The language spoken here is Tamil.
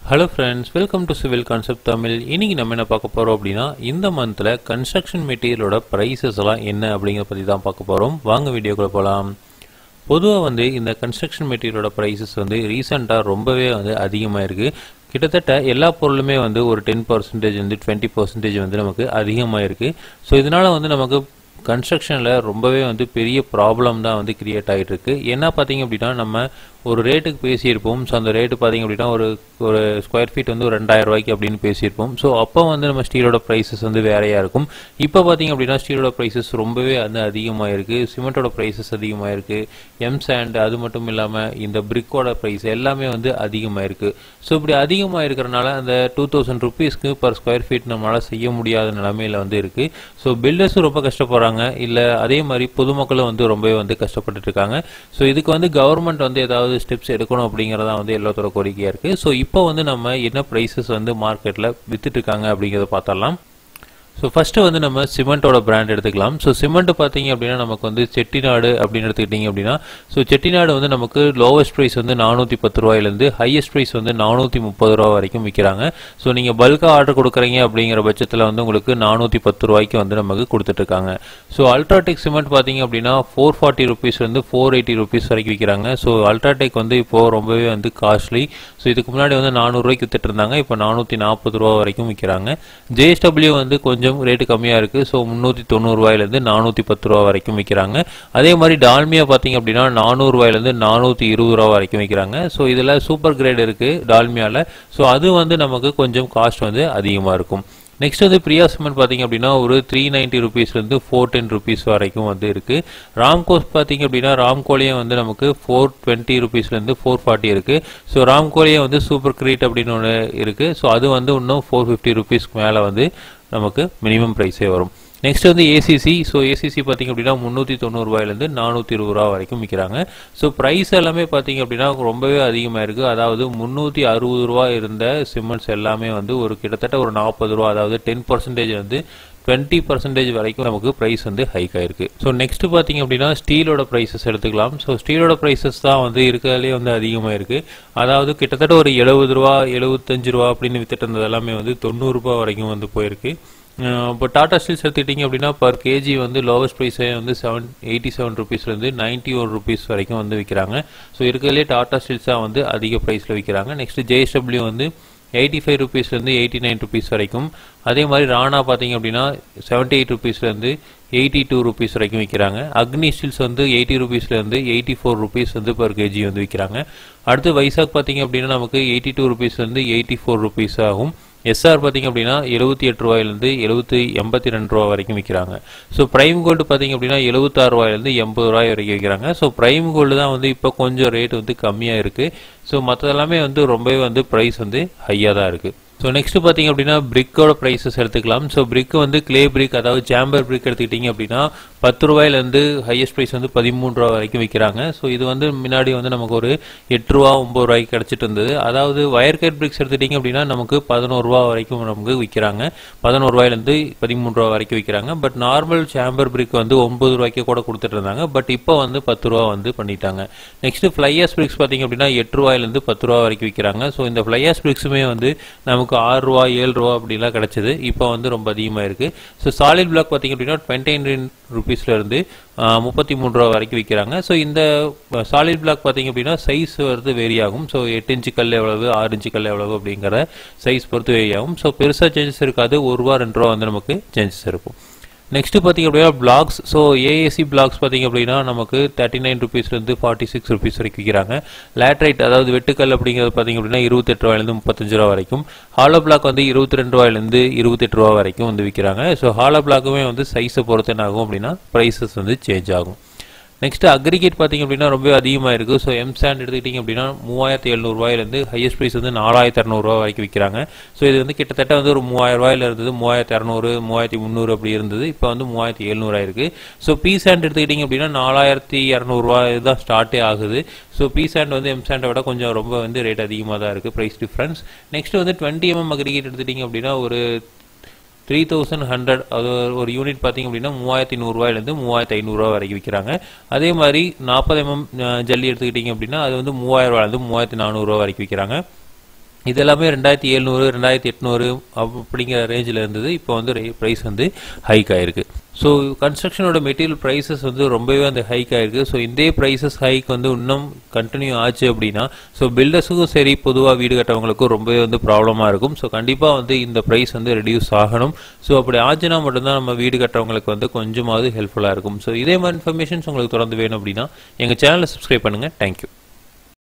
hello friends welcome to civil concept Tamil இன்னைக்கு நம்ம என்ன பார்க்க போறோம் அப்படின்னா இந்த மந்த்ல கன்ஸ்ட்ரக்ஷன் மெட்டீரியலோட ப்ரைஸஸ் எல்லாம் என்ன அப்படிங்கிறத பத்தி தான் பார்க்க போறோம் வாங்க வீடியோக்குள்ள போகலாம் பொதுவாக வந்து இந்த கன்ஸ்ட்ரக்ஷன் மெட்டீரியலோட ப்ரைஸஸ் வந்து ரீசெண்டாக ரொம்பவே வந்து அதிகமாக இருக்கு கிட்டத்தட்ட எல்லா பொருளுமே வந்து ஒரு டென் பர்சன்டேஜ் வந்து டுவெண்ட்டி பர்சன்டேஜ் வந்து நமக்கு அதிகமாக இருக்கு ஸோ இதனால வந்து நமக்கு கன்ஸ்ட்ரக்ஷனில் ரொம்பவே வந்து பெரிய ப்ராப்ளம் தான் வந்து கிரியேட் ஆகிட்டு இருக்கு என்ன பார்த்தீங்க அப்படின்னா நம்ம ஒரு ரேட்டுக்கு பேசியிருப்போம் ஸோ அந்த ரேட்டு பார்த்தீங்க அப்படின்னா ஒரு ஒரு ஸ்கொயர் ஃபீட் வந்து ஒரு ரெண்டாயிரம் ரூபாய்க்கு அப்படின்னு பேசியிருப்போம் ஸோ அப்போ வந்து நம்ம ஸ்டீலோட ப்ரைஸஸ் வந்து வேறையாக இருக்கும் இப்போ பார்த்தீங்க அப்படின்னா ஸ்டீலோட ப்ரைஸஸ் ரொம்பவே வந்து அதிகமாக இருக்குது சிமெண்ட்டோட ப்ரைஸஸ் அதிகமாக இருக்குது எம் சாண்ட் அது மட்டும் இல்லாமல் இந்த பிரிக்கோட ப்ரைஸ் எல்லாமே வந்து அதிகமாக இருக்குது ஸோ இப்படி அதிகமாக இருக்கிறனால அந்த டூ தௌசண்ட் ருபீஸ்க்கு பர் ஸ்கொயர் ஃபீட் நம்மளால் செய்ய முடியாத நிலமையில வந்து இருக்குது ஸோ பில்டர்ஸும் ரொம்ப கஷ்டப்படுறாங்க இல்லை அதே மாதிரி பொதுமக்களும் வந்து ரொம்பவே வந்து கஷ்டப்பட்டுட்டு இருக்காங்க ஸோ இதுக்கு வந்து கவர்மெண்ட் வந்து ஏதாவது ஸ்டெப்ஸ் எடுக்கணும் அப்படிங்கிறதா வந்து எல்லாத்தோட கோரிக்கையாக இருக்குது ஸோ இப்போ வந்து நம்ம என்ன ப்ரைஸஸ் வந்து மார்க்கெட்டில் வித்துட்டு இருக்காங்க அப்படிங்கிறத பார்த்தரலாம் ஸோ ஃபஸ்ட்டு வந்து நம்ம சிமெண்ட்டோட பிராண்ட் எடுத்துக்கலாம் ஸோ சிமெண்ட் பார்த்தீங்க அப்படின்னா நமக்கு வந்து செட்டிநாடு அப்படின்னு எடுத்துக்கிட்டிங்க அப்படின்னா ஸோ செட்டிநாடு வந்து நமக்கு லோவஸ்ட் ப்ரைஸ் வந்து நானூற்றி பத்து ரூபாயிலேருந்து ஹையஸ்ட் ப்ரைஸ் வந்து நானூற்றி முப்பது ரூபா வரைக்கும் விற்கிறாங்க ஸோ நீங்கள் பல்காக ஆர்டர் கொடுக்குறீங்க அப்படிங்கிற பட்சத்தில் வந்து உங்களுக்கு நானூற்றி பத்து ரூபாய்க்கு வந்து நமக்கு கொடுத்துட்ருக்காங்க ஸோ அல்ட்ராடெக் சிமெண்ட் பார்த்தீங்க அப்படின்னா ஃபோர் ஃபார்ட்டி ருபீஸ் வந்து ஃபோர் எயிட்டி ருபீஸ் வரைக்கும் விற்கிறாங்க ஸோ அல்ட்ராடெக் வந்து இப்போது ரொம்பவே வந்து காஸ்ட்லி ஸோ இதுக்கு முன்னாடி வந்து நானூறுரூவாய்க்கு வித்துட்டு இருந்தாங்க இப்போ நானூற்றி நாற்பது ரூபா வரைக்கும் விற்கிறாங்க ஜேஎஸ்டபிள்யூ வந்து கொஞ்சம் ரேட்டு கம்மியாக இருக்குது ஸோ முந்நூற்றி தொண்ணூறுரூவாயிலேருந்து நானூற்றி பத்து ரூபா வரைக்கும் விற்கிறாங்க அதே மாதிரி டால்மியா பார்த்தீங்க அப்படின்னா நானூறுரூவாயிலேருந்து நானூற்றி இருபது ரூபா வரைக்கும் விற்கிறாங்க ஸோ இதில் சூப்பர் கிரேட் இருக்குது டால்மியாவில் ஸோ அது வந்து நமக்கு கொஞ்சம் காஸ்ட் வந்து அதிகமாக இருக்கும் நெக்ஸ்ட் வந்து பிரியா சிமெண்ட் பார்த்தீங்க அப்படின்னா ஒரு த்ரீ நைன்ட்டி ருபீஸ்லேருந்து ஃபோர் டென் ருபீஸ் வரைக்கும் வந்து இருக்குது ராம்கோஸ் பார்த்தீங்க அப்படின்னா ராம்கோலியம் வந்து நமக்கு ஃபோர் டுவெண்ட்டி ருபீஸ்லேருந்து ஃபோர் ஃபார்ட்டி இருக்குது ஸோ ராம்கோலியம் வந்து சூப்பர் கிரீட் அப்படின்னு ஒன்று இருக்குது ஸோ அது வந்து இன்னும் ஃபோர் ஃபிஃப்டி ருபீஸ்க்கு மேலே வந்து நமக்கு மினிமம் ப்ரைஸே வரும் நெக்ஸ்ட் வந்து ஏசிசி ஸோ ஏசிசி பார்த்தீங்க அப்படின்னா முந்நூற்றி தொண்ணூறுபாயிலேருந்து நானூற்றி இருபது ரூபா வரைக்கும் விற்கிறாங்க ஸோ ப்ரைஸ் எல்லாமே பார்த்தீங்க அப்படின்னா ரொம்பவே அதிகமாக இருக்குது அதாவது முந்நூற்றி அறுபது ரூபா இருந்த சிமெண்ட்ஸ் எல்லாமே வந்து ஒரு கிட்டத்தட்ட ஒரு நாற்பது ரூபா அதாவது டென் பர்சன்டேஜ் வந்து டுவெண்ட்டி பர்சன்டேஜ் வரைக்கும் நமக்கு ப்ரைஸ் வந்து ஹைக் ஆயிருக்கு ஸோ நெக்ஸ்ட் பார்த்தீங்க அப்படின்னா ஸ்டீலோட ப்ரைஸஸ் எடுத்துக்கலாம் ஸோ ஸ்டீலோட ப்ரைஸஸ் தான் வந்து இருக்கிறதுலே வந்து அதிகமாக இருக்கு அதாவது கிட்டத்தட்ட ஒரு எழுபது ரூபா எழுபத்தஞ்சு ரூபா அப்படின்னு வித்துட்டு இருந்தது எல்லாமே வந்து தொண்ணூறு ரூபாய் வரைக்கும் வந்து போயிருக்கு இப்போ டாடா ஸ்டீல்ஸ் எடுத்துக்கிட்டிங்க அப்படின்னா பர் கேஜி வந்து லோவஸ்ட் ப்ரைஸே வந்து செவன் எயிட்டி செவன் ருபீஸ்லேருந்து நைன்ட்டி ஒன் ருபீஸ் வரைக்கும் வந்து விற்கிறாங்க ஸோ இருக்கிறதுலே டாடா ஸ்டீல்ஸ் தான் வந்து அதிக ப்ரைஸில் விற்கிறாங்க நெக்ஸ்ட் ஜேஎஸ்டபிள்யூ வந்து எயிட்டி ஃபைவ் ருபீஸ்லேருந்து எயிட்டி நைன் ருபீஸ் வரைக்கும் அதே மாதிரி ராணா பார்த்தீங்க அப்படின்னா செவன்ட்டி எயிட் ருபீஸ்லேருந்து எயிட்டி டூ ருபீஸ் வரைக்கும் விற்கிறாங்க அக்னி ஸ்டீல்ஸ் வந்து எயிட்டி ருபீஸ்லேருந்து எயிட்டி ஃபோர் ருபீஸ் வந்து பர் கேஜி வந்து விற்கிறாங்க அடுத்து வைசாக் பார்த்தீங்க அப்படின்னா நமக்கு எயிட்டி டூ ருபீஸ்லேருந்து எயிட்டி ஃபோர் ருபீஸ் ஆகும் எஸ்ஆர் பார்த்தீங்க அப்படின்னா எழுபத்தி எட்டு ரூபாயிலேருந்து எழுபத்தி எண்பத்தி ரெண்டு ரூபா வரைக்கும் விற்கிறாங்க ஸோ பிரைம் கோல்டு பார்த்தீங்க அப்படின்னா எழுபத்தாறு ரூபாயிலேருந்து எண்பது ரூபாய் வரைக்கும் விற்கிறாங்க ஸோ பிரைம் கோல்டு தான் வந்து இப்போ கொஞ்சம் ரேட் வந்து கம்மியாக இருக்குது ஸோ மற்றதெல்லாமே வந்து ரொம்பவே வந்து ப்ரைஸ் வந்து ஹையாக தான் இருக்குது ஸோ நெக்ஸ்ட் பார்த்தீங்க அப்படின்னா பிரிக்கோட ப்ரைஸஸ் எடுத்துக்கலாம் ஸோ பிரிக் வந்து கிளே பிரிக் அதாவது சாம்பர் பிரிக் எடுத்துக்கிட்டிங்க அப்படின்னா பத்து ரூபாயிலேருந்து ஹையஸ்ட் ப்ரைஸ் வந்து பதிமூணு ரூபா வரைக்கும் விற்கிறாங்க ஸோ இது வந்து முன்னாடி வந்து நமக்கு ஒரு எட்டு ரூபா ஒம்பது ரூபாய்க்கு கிடச்சிட்டு இருந்தது அதாவது வயர் கட் பிரிக்ஸ் எடுத்துக்கிட்டிங்க அப்படின்னா நமக்கு பதினோரு ரூபா வரைக்கும் நமக்கு விற்கிறாங்க பதினோரு ரூபாயிலேருந்து பதிமூணு ரூபா வரைக்கும் விற்கிறாங்க பட் நார்மல் சாம்பர் பிரிக் வந்து ஒன்பது ரூபாய்க்கு கூட கொடுத்துட்டு இருந்தாங்க பட் இப்போ வந்து பத்து ரூபா வந்து பண்ணிட்டாங்க நெக்ஸ்ட் ஃப்ளையர்ஸ் பிரிக்ஸ் பார்த்தீங்க அப்படின்னா எட்டு ரூபாயிலேருந்து பத்து ரூபா வரைக்கும் விற்கிறாங்க ஸோ இந்த ஃப்ளையர்ஸ் பிரிக்ஸுமே வந்து நமக்கு ஆறு ரூபா ஏழு ரூபா அப்படிலாம் கிடைச்சது இப்போ வந்து ரொம்ப அதிகமாக இருக்கு ஸோ சாலிட் பிளாக் பார்த்தீங்க அப்படின்னா டுவெண்ட்டி நைன் ருபீஸ்ல இருந்து முப்பத்தி மூணு ரூபா வரைக்கும் விற்கிறாங்க ஸோ இந்த சாலிட் பிளாக் பார்த்தீங்க அப்படின்னா சைஸ் வந்து வேரி ஆகும் ஸோ எட்டு இன்ச்சு கல் எவ்வளவு ஆறு இன்ச்சு கல் எவ்வளவு அப்படிங்கிற சைஸ் பொறுத்து வேரி ஆகும் ஸோ பெருசாக சேஞ்சஸ் இருக்காது ஒரு ரூபா ரெண்டு ரூபா வந்து நமக்கு சேஞ்சஸ் இருக்கும் நெக்ஸ்ட் பார்த்தீங்க அப்படின்னா பிளாக்ஸ் ஸோ ஏஏசி பிளாக்ஸ் பார்த்தீங்க அப்படின்னா நமக்கு தேர்ட்டி நைன் ருபீஸ்லேருந்து ஃபார்ட்டி சிக்ஸ் ருபீஸ் வரைக்கும் விற்கிறாங்க லேட்ரைட் அதாவது வெட்டுக்கல் அப்படிங்கிறது பார்த்தீங்க அப்படின்னா இருபத்தெட்டு ரூபாயிலேருந்து முப்பத்தஞ்சு ரூபா வரைக்கும் ஹாலோ பிளாக் வந்து இருபத்தி ரெண்டு ரூபாயிலேருந்து இருபத்தெட்டு ரூபா வரைக்கும் வந்து விற்கிறாங்க ஸோ ஹாலோ பிளாக்குமே வந்து சைஸை பொறுத்து என்ன ஆகும் அப்படின்னா ப்ரைஸஸ் வந்து சேஞ்ச் ஆகும் நெக்ஸ்ட் அக்ரிகேட் பார்த்தீங்க அப்படின்னா ரொம்ப அதிகமாக இருக்குது ஸோ எம் சாண்ட் எடுத்துக்கிட்டிங்க அப்படின்னா மூவாயிரத்தி எழுநூறுவாயிலேருந்து ஹையஸ்ட் ப்ரைஸ் வந்து நாலாயிரத்தி இரநூறுவா வரைக்கும் விற்கிறாங்க ஸோ இது வந்து கிட்டத்தட்ட வந்து ஒரு மூவாயிரம் ரூபாயில இருந்தது மூவாயிரத்தி இரநூறு மூவாயிரத்தி முந்நூறு அப்படி இருந்தது இப்போ வந்து மூவாயிரத்தி எழுநூறு ஆயிருக்கு ஸோ பி சாண்ட் எடுத்துக்கிட்டிங்க அப்படின்னா நாலாயிரத்தி இரநூறுவா தான் ஸ்டார்ட்டே ஆகுது ஸோ பி சாண்ட் வந்து எம் சாண்டை விட கொஞ்சம் ரொம்ப வந்து ரேட் அதிகமாக தான் இருக்குது ப்ரைஸ் டிஃப்ரென்ஸ் நெக்ஸ்ட் வந்து டுவெண்ட்டி எம்எம் அக்ரிகேட் எடுத்துட்டிங்க அப்படின்னா ஒரு த்ரீ தௌசண்ட் ஹண்ட்ரட் அது ஒரு யூனிட் பார்த்தீங்க அப்படின்னா மூவாயிரத்தி நூறுரூவாயிலேருந்து மூவாயிரத்தி ஐநூறுரூவா வரைக்கும் விற்கிறாங்க அதே மாதிரி நாற்பது எம்எம் ஜல்லி எடுத்துக்கிட்டிங்க அப்படின்னா அது வந்து மூவாயிரம் ரூபாயிலேருந்து மூவாயிரத்தி நானூறுரூவா வரைக்கும் விற்கிறாங்க இது எல்லாமே ரெண்டாயிரத்தி எழுநூறு ரெண்டாயிரத்தி எட்நூறு அப்படிங்கிற ரேஞ்சில் இருந்தது இப்போ வந்து ப்ரைஸ் வந்து ஹைக் ஆயிருக்கு ஸோ கன்ஸ்ட்ரக்ஷனோட மெட்டீரியல் ப்ரைஸஸ் வந்து ரொம்பவே அந்த ஹைக் ஆயிருக்கு ஸோ இந்த ப்ரைஸஸ் ஹைக் வந்து இன்னும் கண்டினியூ ஆச்சு அப்படின்னா ஸோ பில்டர்ஸுக்கும் சரி பொதுவாக வீடு கட்டவங்களுக்கும் ரொம்பவே வந்து ப்ராப்ளமாக இருக்கும் ஸோ கண்டிப்பாக வந்து இந்த ப்ரைஸ் வந்து ரெடியூஸ் ஆகணும் ஸோ அப்படி ஆச்சுன்னா மட்டும்தான் நம்ம வீடு கட்டவங்களுக்கு வந்து கொஞ்சமாவது ஹெல்ப்ஃபுல்லாக இருக்கும் ஸோ இதே மாதிரி இன்ஃபர்மேஷன்ஸ் உங்களுக்கு தொடர்ந்து வேணும் அப்படின்னா எங்கள் சேனலை சப்ஸ்கிரைப் பண்ணுங்கள் தேங்க்யூ